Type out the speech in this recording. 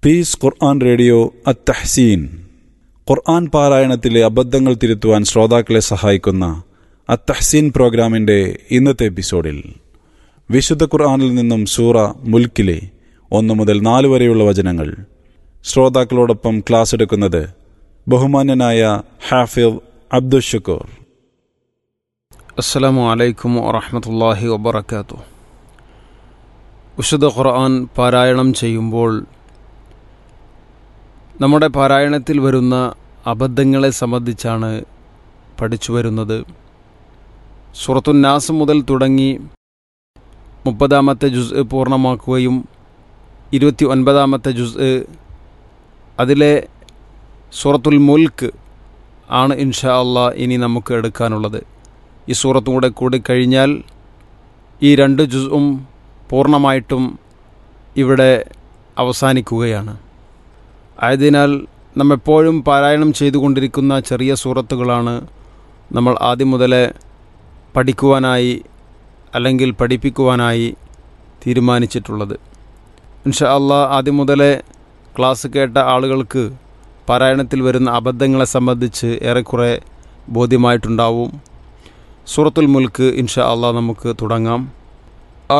piece ഖുർആൻ radio അത്തഹ്സീൻ ഖുർആൻ പാരായണത്തിലെ അബദ്ധങ്ങൾ തിരുത്തുവാൻ ശ്രോതാക്കളെ സഹായിക്കുന്ന അത്തഹ്സീൻ പ്രോഗ്രാമിന്റെ ഇന്നത്തെ എപ്പിസോഡിൽ വിശുദ്ധ ഖുർആനിൽ നിന്നും സൂറ മുൽക്കിലെ ഒന്നു മുതൽ നാല് വരെയുള്ള വചനങ്ങൾ ശ്രോതാക്കളോടൊപ്പം ക്ലാസ് എടുക്കുന്നത് ബഹുമാന്യനായ ഹാഫിദ് അബ്ദുഷക്കൂർ അസ്സലാമു അലൈക്കും വറഹമത്തല്ലാഹി വബർക്കാത്തു വിശുദ്ധ ഖുർആൻ പാരായണം ചെയ്യുമ്പോൾ നമ്മുടെ പാരായണത്തിൽ വരുന്ന അബദ്ധങ്ങളെ സംബന്ധിച്ചാണ് പഠിച്ചു വരുന്നത് സുറത്തുന്നാസ് മുതൽ തുടങ്ങി മുപ്പതാമത്തെ ജുസ് പൂർണ്ണമാക്കുകയും ഇരുപത്തി ഒൻപതാമത്തെ ജുസ് അതിലെ സൂറത്തുൽ മുൽക്ക് ആണ് ഇൻഷാ അള്ളാ ഇനി നമുക്ക് എടുക്കാനുള്ളത് ഈ സൂറത്തും കൂടെ കൂടി കഴിഞ്ഞാൽ ഈ രണ്ട് ജുസും പൂർണ്ണമായിട്ടും ഇവിടെ അവസാനിക്കുകയാണ് ആയതിനാൽ നമ്മെപ്പോഴും പാരായണം ചെയ്തുകൊണ്ടിരിക്കുന്ന ചെറിയ സൂറത്തുകളാണ് നമ്മൾ ആദ്യം മുതലേ പഠിക്കുവാനായി അല്ലെങ്കിൽ പഠിപ്പിക്കുവാനായി തീരുമാനിച്ചിട്ടുള്ളത് ഇൻഷാ അള്ളാ ആദ്യം മുതലേ ക്ലാസ് കേട്ട ആളുകൾക്ക് പാരായണത്തിൽ വരുന്ന അബദ്ധങ്ങളെ സംബന്ധിച്ച് ഏറെക്കുറെ ബോധ്യമായിട്ടുണ്ടാവും സൂറത്തുൽ മുൽക്ക് ഇൻഷാ അള്ളാ നമുക്ക് തുടങ്ങാം